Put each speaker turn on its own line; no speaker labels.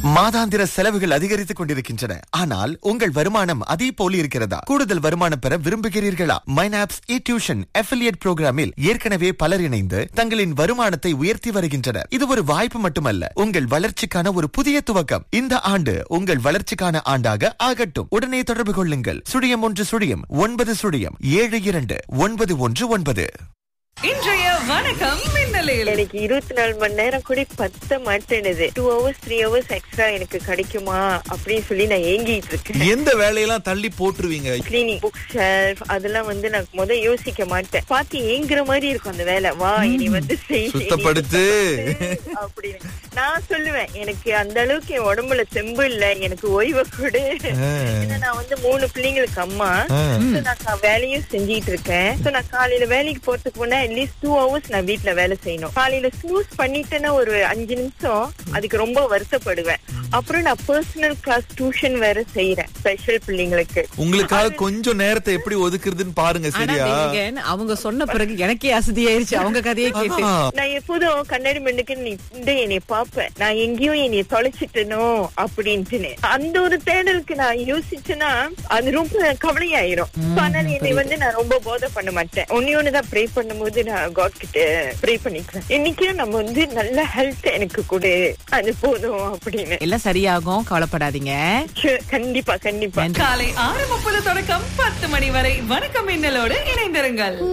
மாதாந்திர செலவுகள் அதிகரித்துக் கொண்டிருக்கின்றன ஆனால் உங்கள் வருமானம் அதே போல் இருக்கிறதா கூடுதல் வருமானம் பெற விரும்புகிறீர்களா மைனாப்ஸ் இ டியூஷன் அஃபிலியேட் புரோகிராமில் ஏற்கனவே பலர் இணைந்து தங்களின் வருமானத்தை உயர்த்தி வருகின்றனர் இது ஒரு வாய்ப்பு மட்டுமல்ல உங்கள் வளர்ச்சிக்கான ஒரு புதிய துவக்கம் இந்த ஆண்டு உங்கள் வளர்ச்சிக்கான ஆண்டாக ஆகட்டும் உடனே தொடர்பு கொள்ளுங்கள் சுழியம் ஒன்று சுழியம் ஒன்பது சுழியம் ஏழு இரண்டு ஒன்பது ஒன்று ஒன்பது
இன்றைய வணக்கம் மின்னலில்
எனக்கு இருபத்தி நாலு மணி நேரம் கூட பத்த மாட்டேனுது two hours three hours extra எனக்கு கிடைக்குமா அப்படின்னு சொல்லி நான் ஏங்கிட்டு இருக்கேன்
எந்த வேலையெல்லாம் தள்ளி போட்டுருவீங்க
கிளீனிங் புக் ஷெல்ஃப் அதெல்லாம் வந்து நான் முத யோசிக்க மாட்டேன் பார்த்து ஏங்குற மாதிரி இருக்கும் அந்த வேலை வா இனி வந்து செய் இனி
சுத்தப்படுத்து.
வந்து அப்படின்னு நான் சொல்லுவேன் எனக்கு அந்த அளவுக்கு என் உடம்புல தெம்பு இல்ல எனக்கு ஓய்வு கொடு ஏன்னா நான் வந்து மூணு பிள்ளைங்களுக்கு அம்மா So நான் கா- வேலையும் செஞ்சிட்டு இருக்கேன் சோ நான் காலையில வேலைக்கு போறதுக்கு முன்னா அட்லீஸ்ட் டூ ஹவர்ஸ் நான் வீட்ல வேலை செய்யணும் காலையில ஸ்னூஸ் பண்ணிட்டேன்னா ஒரு அஞ்சு நிமிஷம் அதுக்கு ரொம்ப வருத்தப்படுவேன் அப்புறம் நான் பர்சனல் கிளாஸ் டியூஷன் வேற செய்யறேன் ஸ்பெஷல் பிள்ளைங்களுக்கு
உங்களுக்காக கொஞ்சம் நேரத்தை எப்படி ஒதுக்குறதுன்னு பாருங்க
ஆனா
சரியா
தேவிகன், அவங்க சொன்ன பிறகு எனக்கே அசதியாயிருச்சு அவங்க கதையை கேட்டு
அதான்.
நான் எப்போதும் கண்ணாடி மண்ணுக்கு நீ இந்த என்னைய பாப்பேன் நான் எங்கேயும் என்னைய தொலைச்சிட்டனோ அப்படின்ட்டுன்னு அந்த ஒரு தேடலுக்கு நான் யோசிச்சேன்னா அது ரொம்ப கவலையாயிரும் So, அதனால என்னை வந்து நான் ரொம்ப போதை பண்ண மாட்டேன் ஒன்னே ஒண்ணுதான் ப்ரே பண்ணும்போது நான் காட் கிட்ட ப்ரே பண்ணிக்குவேன் இன்னைக்கும் நம்ம வந்து நல்ல ஹெல்த் எனக்கு கொடு அது போதும் அப்படின்னு
எல்லாம் சரியாகும் கவலைப்படாதீங்க
Sure, கண்டிப்பா கண்டிப்பா
நன்றி.
காலை ஆறு முப்பது தொடக்கம் பத்து மணி வரை வணக்கம் மின்னலோடு இணைந்திருங்கள்